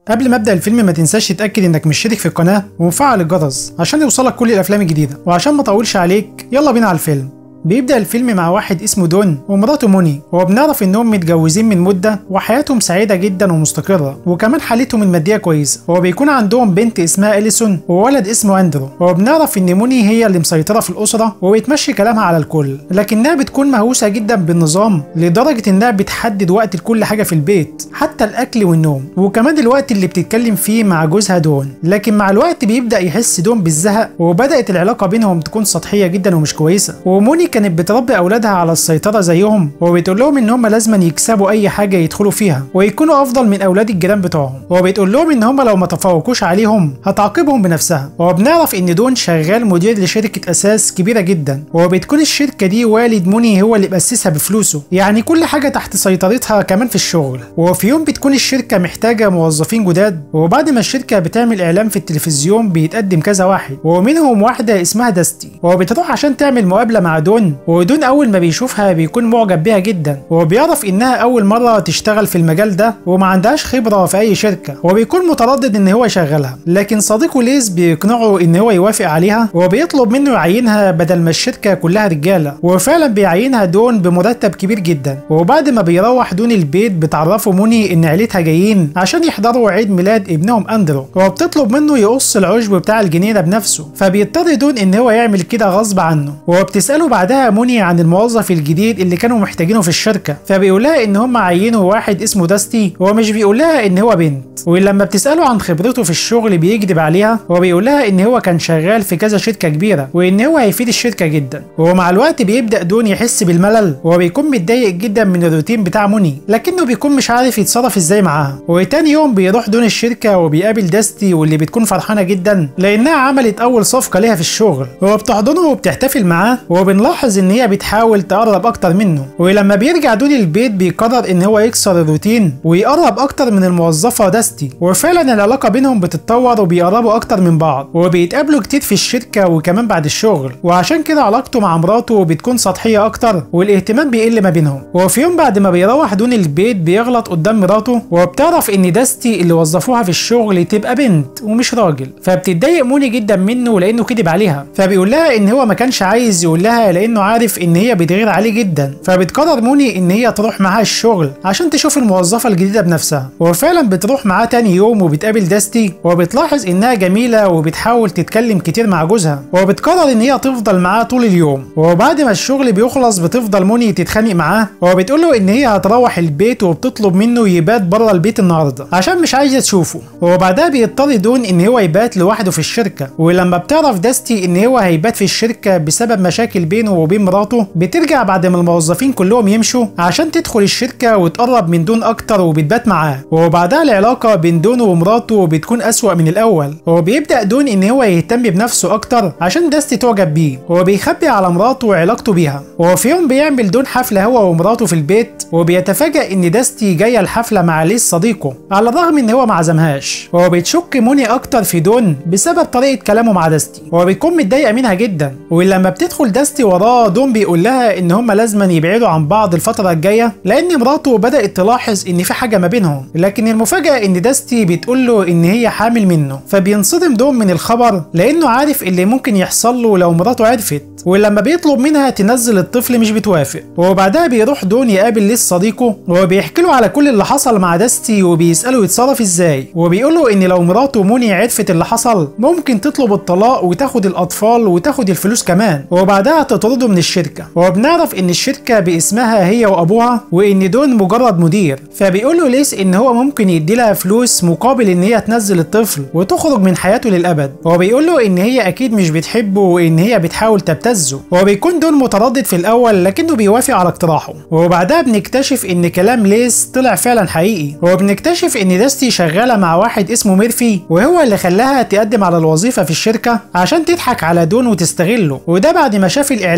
قبل ما ابدا الفيلم ما تنساش تتاكد انك مشترك في القناه ومفعل الجرس عشان يوصلك كل الافلام الجديده وعشان ما اطولش عليك يلا بينا على الفيلم بيبدأ الفيلم مع واحد اسمه دون ومراته موني وبنعرف انهم متجوزين من مدة وحياتهم سعيدة جدا ومستقرة وكمان حالتهم المادية كويسة وبيكون عندهم بنت اسمها اليسون وولد اسمه اندرو وبنعرف ان موني هي اللي مسيطرة في الأسرة وبتمشي كلامها على الكل لكنها بتكون مهووسة جدا بالنظام لدرجة انها بتحدد وقت لكل حاجة في البيت حتى الأكل والنوم وكمان الوقت اللي بتتكلم فيه مع جوزها دون لكن مع الوقت بيبدأ يحس دون بالزهق وبدأت العلاقة بينهم تكون سطحية جدا ومش كويسة وموني كانت بتربي اولادها على السيطره زيهم وبتقول لهم ان هم لازم يكسبوا اي حاجه يدخلوا فيها ويكونوا افضل من اولاد الجيران بتوعهم وبتقول لهم ان هم لو ما تفوقوش عليهم هتعاقبهم بنفسها وبنعرف ان دون شغال مدير لشركه اساس كبيره جدا وبتكون الشركه دي والد موني هو اللي مؤسسها بفلوسه يعني كل حاجه تحت سيطرتها كمان في الشغل وفي يوم بتكون الشركه محتاجه موظفين جداد وبعد ما الشركه بتعمل اعلان في التلفزيون بيتقدم كذا واحد ومنهم واحده اسمها داستي وبتروح عشان تعمل مقابله مع دون ودون اول ما بيشوفها بيكون معجب بيها جدا وبيعرف انها اول مره تشتغل في المجال ده وما عندهاش خبره في اي شركه وبيكون متردد ان هو يشغلها لكن صديقه ليز بيقنعه ان هو يوافق عليها وبيطلب منه يعينها بدل ما الشركه كلها رجاله وفعلا بيعينها دون بمرتب كبير جدا وبعد ما بيروح دون البيت بتعرفه موني ان عيلتها جايين عشان يحضروا عيد ميلاد ابنهم اندرو وبتطلب منه يقص العشب بتاع الجنينه بنفسه فبيضطر دون ان هو يعمل كده غصب عنه وبتساله بعدها موني عن الموظف الجديد اللي كانوا محتاجينه في الشركه فبيقول لها ان هم عينوا واحد اسمه داستي ومش بيقول لها ان هو بنت ولما بتساله عن خبرته في الشغل بيكذب عليها وبيقول لها ان هو كان شغال في كذا شركه كبيره وان هو هيفيد الشركه جدا ومع الوقت بيبدا دون يحس بالملل وبيكون متضايق جدا من الروتين بتاع موني لكنه بيكون مش عارف يتصرف ازاي معاها وتاني يوم بيروح دون الشركه وبيقابل داستي واللي بتكون فرحانه جدا لانها عملت اول صفقه ليها في الشغل وبتحضنه وبتحتفل معاه وبنلاحظ ان هي بتحاول تقرب اكتر منه ولما بيرجع دون البيت بيقرر ان هو يكسر الروتين ويقرب اكتر من الموظفه داستي وفعلا العلاقه بينهم بتتطور وبيقربوا اكتر من بعض وبيتقابلوا كتير في الشركه وكمان بعد الشغل وعشان كده علاقته مع مراته بتكون سطحيه اكتر والاهتمام بيقل ما بينهم وفي يوم بعد ما بيروح دون البيت بيغلط قدام مراته وبتعرف ان داستي اللي وظفوها في الشغل تبقى بنت ومش راجل فبتتضايق موني جدا منه لانه كذب عليها فبيقول لها ان هو ما كانش عايز يقول لها لانه عارف ان هي بتغير عليه جدا فبتقرر موني ان هي تروح معاه الشغل عشان تشوف الموظفه الجديده بنفسها وفعلا بتروح معاه تاني يوم وبتقابل داستي وبتلاحظ انها جميله وبتحاول تتكلم كتير مع جوزها وبتقرر ان هي تفضل معاه طول اليوم وبعد ما الشغل بيخلص بتفضل موني تتخانق معاه وبتقول له ان هي هتروح البيت وبتطلب منه يبات بره البيت النهارده عشان مش عايزه تشوفه وبعدها بيضطر دون ان هو يبات لوحده في الشركه ولما بتعرف داستي ان هو هيبات في الشركه بسبب مشاكل بينه وبين مراته بترجع بعد ما الموظفين كلهم يمشوا عشان تدخل الشركه وتقرب من دون اكتر وبتبات معاه وبعدها العلاقه بين دون ومراته بتكون اسوأ من الاول وبيبدا دون ان هو يهتم بنفسه اكتر عشان داستي تعجب بيه وبيخبي على مراته وعلاقته بيها وفي يوم بيعمل دون حفله هو ومراته في البيت وبيتفاجأ ان داستي جايه الحفله مع ليس صديقه على الرغم ان هو ما عزمهاش وبتشك موني اكتر في دون بسبب طريقه كلامه مع داستي وبيكون متضايقه منها جدا ولما بتدخل داستي وراه دون بيقول لها ان هما لازما يبعدوا عن بعض الفتره الجايه لان مراته بدات تلاحظ ان في حاجه ما بينهم لكن المفاجاه ان داستي بتقول له ان هي حامل منه فبينصدم دون من الخبر لانه عارف اللي ممكن يحصل له لو مراته عرفت ولما بيطلب منها تنزل الطفل مش بتوافق وبعدها بيروح دون يقابل ليس صديقه وبيحكي له على كل اللي حصل مع داستي وبيساله يتصرف ازاي وبيقول له ان لو مراته موني عرفت اللي حصل ممكن تطلب الطلاق وتاخد الاطفال وتاخد الفلوس كمان وبعدها تطرده من الشركه وبنعرف ان الشركه باسمها هي وابوها وان دون مجرد مدير فبيقول له ليس ان هو ممكن يدي لها فلوس مقابل ان هي تنزل الطفل وتخرج من حياته للابد وبيقول له ان هي اكيد مش بتحبه وان هي بتحاول تبتزه وبيكون دون متردد في الاول لكنه بيوافق على اقتراحه وبعدها بنكتشف ان كلام ليس طلع فعلا حقيقي وبنكتشف ان داستي شغاله مع واحد اسمه ميرفي وهو اللي خلاها تقدم على الوظيفه في الشركه عشان تضحك على دون وتستغله وده بعد ما شاف الاعلان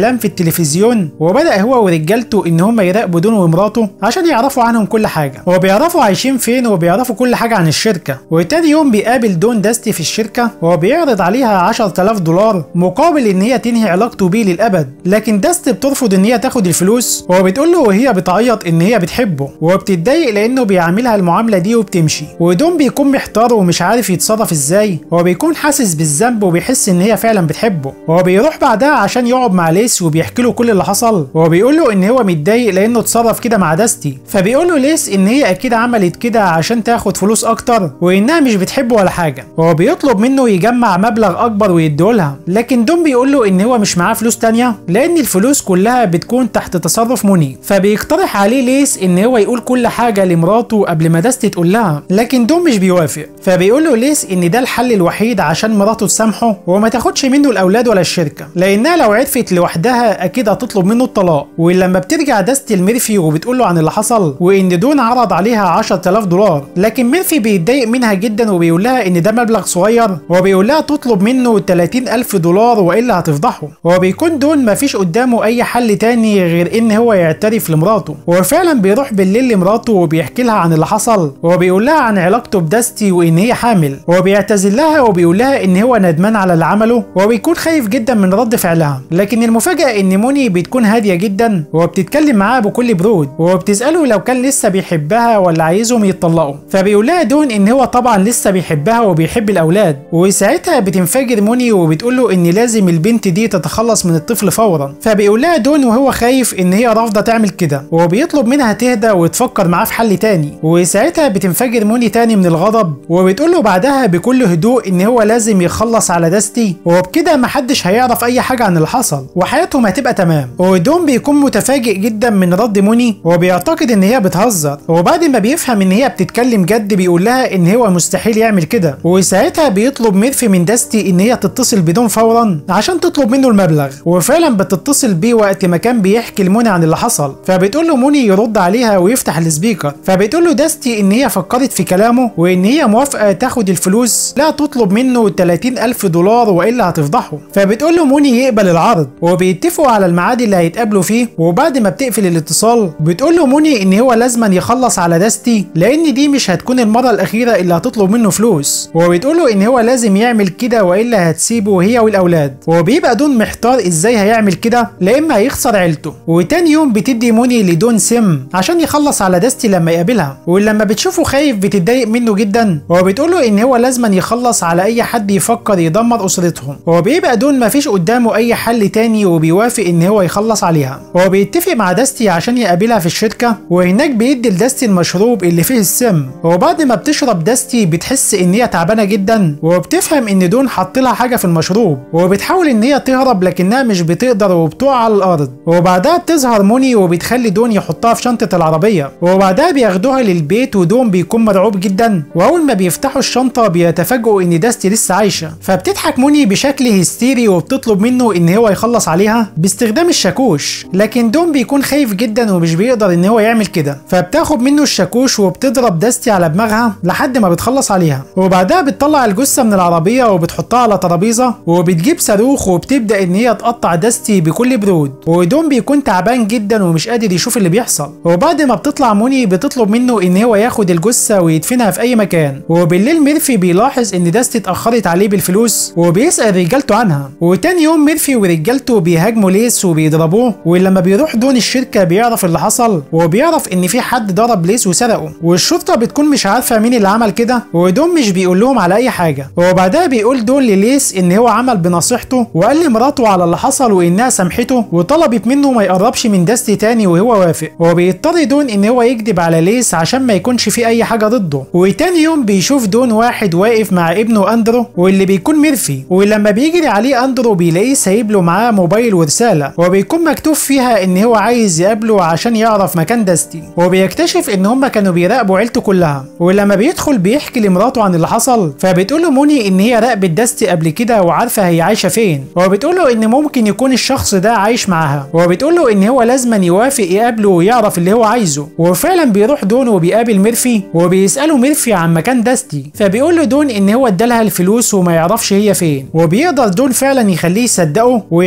اعلان في التلفزيون وبدا هو ورجالته ان هم يراقبوا دون ومراته عشان يعرفوا عنهم كل حاجه وبيعرفوا عايشين فين وبيعرفوا كل حاجه عن الشركه وتاني يوم بيقابل دون داستي في الشركه وبيعرض عليها 10000 دولار مقابل ان هي تنهي علاقته بيه للابد لكن داستي بترفض ان هي تاخد الفلوس وبتقول له وهي بتعيط ان هي بتحبه وبتتضايق لانه بيعملها المعامله دي وبتمشي ودون بيكون محتار ومش عارف يتصرف ازاي هو بيكون حاسس بالذنب وبيحس ان هي فعلا بتحبه هو بيروح بعدها عشان يقعد مع ليس وبيحكي له كل اللي حصل وبيقول له ان هو متضايق لانه اتصرف كده مع داستي فبيقول له ليس ان هي اكيد عملت كده عشان تاخد فلوس اكتر وانها مش بتحبه ولا حاجه هو بيطلب منه يجمع مبلغ اكبر ويديهولها لكن دون بيقول له ان هو مش معاه فلوس تانية لان الفلوس كلها بتكون تحت تصرف موني فبيقترح عليه ليس ان هو يقول كل حاجه لمراته قبل ما داستي تقول لها لكن دون مش بيوافق فبيقول له ليس ان ده الحل الوحيد عشان مراته تسامحه وما تاخدش منه الاولاد ولا الشركه لانها لو عرفت لوحدها اكيد هتطلب منه الطلاق ولما بترجع داستي لميرفي وبتقول له عن اللي حصل وان دون عرض عليها 10000 دولار لكن ميرفي بيتضايق منها جدا وبيقول لها ان ده مبلغ صغير وبيقول لها تطلب منه 30000 دولار والا هتفضحه وبيكون دون مفيش قدامه اي حل تاني غير ان هو يعترف لمراته وفعلا بيروح بالليل لمراته وبيحكي لها عن اللي حصل وبيقول لها عن علاقته بداستي وان هي حامل وبيعتذر لها وبيقول لها ان هو ندمان على اللي عمله وبيكون خايف جدا من رد فعلها لكن المفاجاه ان موني بتكون هاديه جدا وبتتكلم معاه بكل برود وبتساله لو كان لسه بيحبها ولا عايزهم يتطلقوا فبيقول لها دون ان هو طبعا لسه بيحبها وبيحب الاولاد وساعتها بتنفجر موني وبتقول له ان لازم البنت دي تتخلص من الطفل فورا فبيقول لها دون وهو خايف ان هي رافضه تعمل كده وبيطلب منها تهدى وتفكر معاه في حل تاني وساعتها بتنفجر موني تاني من الغضب وبتقول له بعدها بكل هدوء ان هو لازم يخلص على داستي وبكده محدش هيعرف اي حاجه عن اللي حصل وحياتهم هتبقى تمام ودون بيكون متفاجئ جدا من رد موني وبيعتقد ان هي بتهزر وبعد ما بيفهم ان هي بتتكلم جد بيقول لها ان هو مستحيل يعمل كده وساعتها بيطلب ميرفي من داستي ان هي تتصل بدون فورا عشان تطلب منه المبلغ وفعلا بتتصل بيه وقت ما كان بيحكي لموني عن اللي حصل فبتقول له موني يرد عليها ويفتح السبيكر فبتقول له داستي ان هي فكرت في كلامه وان هي موافقه تاخد الفلوس لا تطلب منه 30 الف دولار والا هتفضحه فبتقول له موني يقبل العرض وبيتفقوا على الميعاد اللي هيتقابلوا فيه وبعد ما بتقفل الاتصال بتقول له موني ان هو لازما يخلص على داستي لان دي مش هتكون المره الاخيره اللي هتطلب منه فلوس وبتقول له ان هو لازم يعمل كده والا هتسيبه هي والاولاد وبيبقى دون محتار ازاي هيعمل كده لا اما هيخسر عيلته وتاني يوم بتدي موني لدون سم عشان يخلص على داستي لما يقابلها ولما بتشوفه خايف بتتضايق منه جدا وبتقول له ان هو لازما يخلص على اي حد يفكر يدمر اسرتهم وبيبقى دون مفيش قدامه اي حل تاني وبيوافق ان هو يخلص عليها وبيتفق مع داستي عشان يقابلها في الشركه وهناك بيدي لداستي المشروب اللي فيه السم وبعد ما بتشرب داستي بتحس ان هي تعبانه جدا وبتفهم ان دون حط لها حاجه في المشروب وبتحاول ان هي تهرب لكنها مش بتقدر وبتقع على الارض وبعدها بتظهر موني وبتخلي دون يحطها في شنطه العربيه وبعدها بياخدوها للبيت ودون بيكون مرعوب جدا واول ما بيفتحوا الشنطه بيتفاجئوا ان داستي لسه عايشه فبتضحك موني بشكل هستيري وبتطلب منه ان هو يخلص عليها باستخدام الشاكوش لكن دون بيكون خايف جدا ومش بيقدر ان هو يعمل كده فبتاخد منه الشاكوش وبتضرب داستي على دماغها لحد ما بتخلص عليها وبعدها بتطلع الجثه من العربيه وبتحطها على ترابيزه وبتجيب صاروخ وبتبدا ان هي تقطع داستي بكل برود ودون بيكون تعبان جدا ومش قادر يشوف اللي بيحصل وبعد ما بتطلع موني بتطلب منه ان هو ياخد الجثه ويدفنها في اي مكان وبالليل ميرفي بيلاحظ ان داستي اتاخرت عليه بالفلوس وبيسال رجالته عنها وتاني يوم ميرفي ورجالته بيهاجموا ليس وبيضربوه ولما بيروح دون الشركه بيعرف اللي حصل وبيعرف ان في حد ضرب ليس وسرقه والشرطه بتكون مش عارفه مين اللي عمل كده ودون مش بيقول لهم على اي حاجه وبعدها بيقول دون لليس ان هو عمل بنصيحته وقال لمراته على اللي حصل وانها سامحته وطلبت منه ما يقربش من داستي تاني وهو وافق وبيضطر دون ان هو يكذب على ليس عشان ما يكونش في اي حاجه ضده وتاني يوم بيشوف دون واحد واقف مع ابنه اندرو واللي بيكون ميرفي ولما بيجري عليه اندرو بيلاقيه سايب له معاه موبايل ورساله وبيكون مكتوب فيها ان هو عايز يقابله عشان يعرف مكان داستي وبيكتشف ان هم كانوا بيراقبوا عيلته كلها ولما بيدخل بيحكي لمراته عن اللي حصل فبتقول له موني ان هي راقبت داستي قبل كده وعارفه هي عايشه فين وبتقول له ان ممكن يكون الشخص ده عايش معاها وبتقول له ان هو لازما يوافق يقابله ويعرف اللي هو عايزه وفعلا بيروح دون وبيقابل ميرفي وبيساله ميرفي عن مكان داستي فبيقول له دون ان هو ادالها الفلوس وما يعرفش هي فين وبيقدر دون فعلا يخليه يصدقه ويعتقد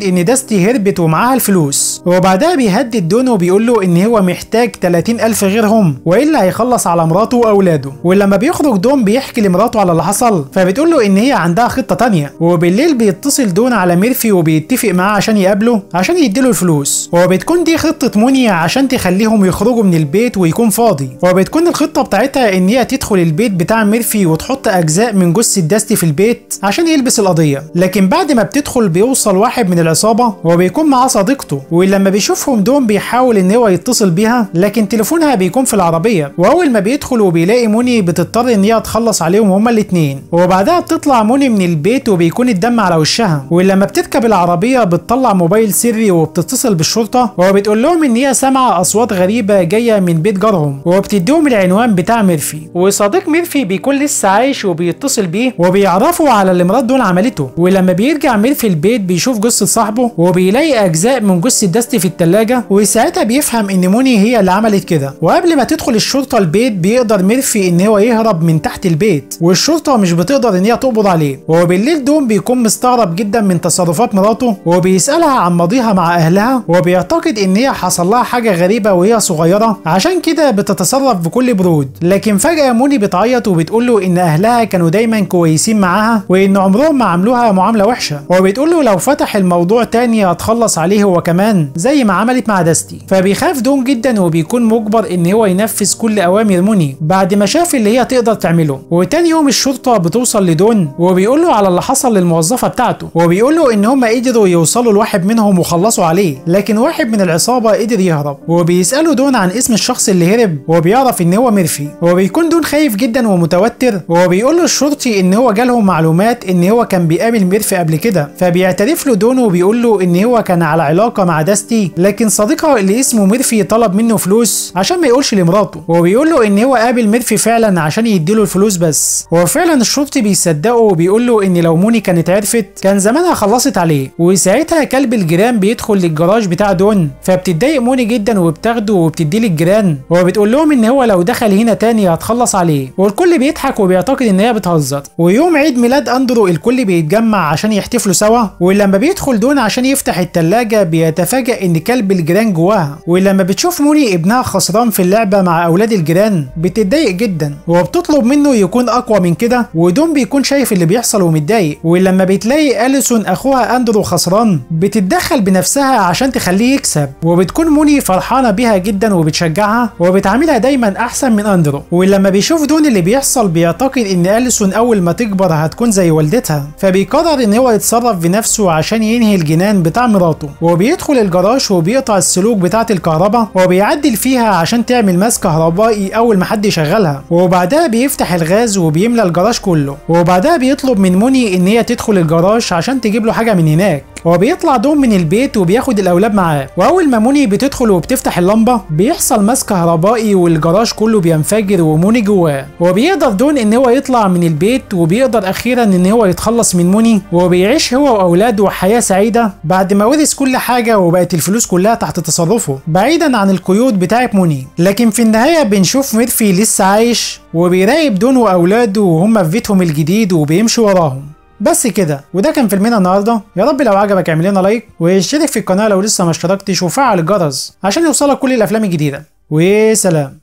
بيتأكد ان داستي هربت ومعاها الفلوس وبعدها بيهدد دون وبيقول له ان هو محتاج 30 ألف غيرهم والا هيخلص على مراته واولاده ولما بيخرج دون بيحكي لمراته على اللي حصل فبتقول له ان هي عندها خطة تانية وبالليل بيتصل دون على ميرفي وبيتفق معاه عشان يقابله عشان يديله الفلوس وبتكون دي خطة موني عشان تخليهم يخرجوا من البيت ويكون فاضي وبتكون الخطة بتاعتها ان هي تدخل البيت بتاع ميرفي وتحط اجزاء من جثة داستي في البيت عشان يلبس القضية لكن بعد ما بتدخل بيوصل واحد من العصابة وبيكون معاه صديقته ولما بيشوفهم دون بيحاول ان هو يتصل بيها لكن تليفونها بيكون في العربية واول ما بيدخل وبيلاقي موني بتضطر ان هي تخلص عليهم هما الاتنين وبعدها بتطلع موني من البيت وبيكون الدم على وشها ولما بتركب العربية بتطلع موبايل سري وبتتصل بالشرطة وبتقول لهم ان هي سامعة اصوات غريبة جاية من بيت جارهم وبتديهم العنوان بتاع ميرفي وصديق ميرفي بيكون لسه عايش وبيتصل بيه وبيعرفوا على اللي مرات دول عملته ولما بيرجع ميرفي البيت بيشوف جثة صاحبه وبيلاقي اجزاء من جثة داستي في التلاجة وساعتها بيفهم ان موني هي اللي عملت كده وقبل ما تدخل الشرطة البيت بيقدر ميرفي ان هو يهرب من تحت البيت والشرطة مش بتقدر ان هي تقبض عليه وبالليل دوم بيكون مستغرب جدا من تصرفات مراته وبيسألها عن ماضيها مع اهلها وبيعتقد ان هي حصل لها حاجة غريبة وهي صغيرة عشان كده بتتصرف بكل برود لكن فجأة موني بتعيط وبتقول له ان اهلها كانوا دايما كويسين معاها وان عمرهم ما عملوها معاملة وحشة وبتقول له لو فتح الموضوع تاني هتخلص عليه هو كمان زي ما عملت مع داستي فبيخاف دون جدا وبيكون مجبر ان هو ينفذ كل اوامر موني بعد ما شاف اللي هي تقدر تعمله وتاني يوم الشرطة بتوصل لدون وبيقول له على اللي حصل للموظفة بتاعته وبيقول له ان هم قدروا يوصلوا لواحد منهم وخلصوا عليه لكن واحد من العصابة قدر يهرب وبيسأله دون عن اسم الشخص اللي هرب وبيعرف ان هو ميرفي وبيكون دون خايف جدا ومتوتر وبيقول له الشرطي ان هو جالهم معلومات ان هو كان بيقابل ميرفي قبل كده فبيعترف له دون وبيقول له ان هو كان على علاقة مع داستي لكن صديقها اللي اسمه ميرفي طلب منه فلوس عشان ما يقولش لمراته وبيقول له ان هو قابل ميرفي فعلا عشان يديله الفلوس بس وفعلا الشرطي بيصدقه وبيقول له ان لو موني كانت عرفت كان زمانها خلصت عليه وساعتها كلب الجيران بيدخل للجراج بتاع دون فبتتضايق موني جدا وبتاخده وبتديه للجيران وبتقول لهم ان هو لو دخل هنا تاني هتخلص عليه والكل بيضحك وبيعتقد ان هي بتهزر ويوم عيد ميلاد اندرو الكل بيتجمع عشان يحتفلوا سوا ولما بيدخل دون عشان يفتح التلاجة بيتفاجأ ان كلب الجيران جواها ولما بتشوف موني ابنها خسران في اللعبة مع اولاد الجيران بتتضايق جدا وبتطلب منه يكون اقوى من كده ودون بيكون شايف اللي بيحصل ومتضايق ولما بتلاقي اليسون اخوها اندرو خسران بتتدخل بنفسها عشان تخليه يكسب وبتكون موني فرحانه بيها جدا وبتشجعها وبتعاملها دايما احسن من اندرو ولما بيشوف دون اللي بيحصل بيعتقد ان اليسون اول ما تكبر هتكون زي والدتها فبيقرر ان هو يتصرف بنفسه عشان ينهي الجنان بتاع مراته وبيدخل الجراج وبيقطع السلوك بتاعه الكهرباء وبيعدل فيها عشان تعمل ماس كهربائي اول ما حد يشغلها وبعدها بيفتح الغاز وبيملى الجراج كله وبعدها بيطلب من موني ان هي تدخل الجراج عشان تجيب له حاجه من هناك وبيطلع دوم من البيت وبياخد الاولاد معاه واول ما موني بتدخل وبتفتح اللمبه بيحصل ماس كهربائي والجراج كله بينفجر وموني جواه وبيقدر دون ان هو يطلع من البيت وبيقدر اخيرا ان هو يتخلص من موني وبيعيش هو واولاده حياه سعيده بعد ما ورث كل حاجه وبقت الفلوس كلها تحت تصرفه بعيدا عن القيود بتاعه موني لكن في النهايه بنشوف ميرفي لسه عايش وبيراقب دون واولاده وهم في بيتهم الجديد وبيمشوا وراهم بس كده وده كان فيلمنا النهارده يا رب لو عجبك اعمل لنا لايك واشترك في القناه لو لسه ما اشتركتش وفعل الجرس عشان يوصلك كل الافلام الجديده وسلام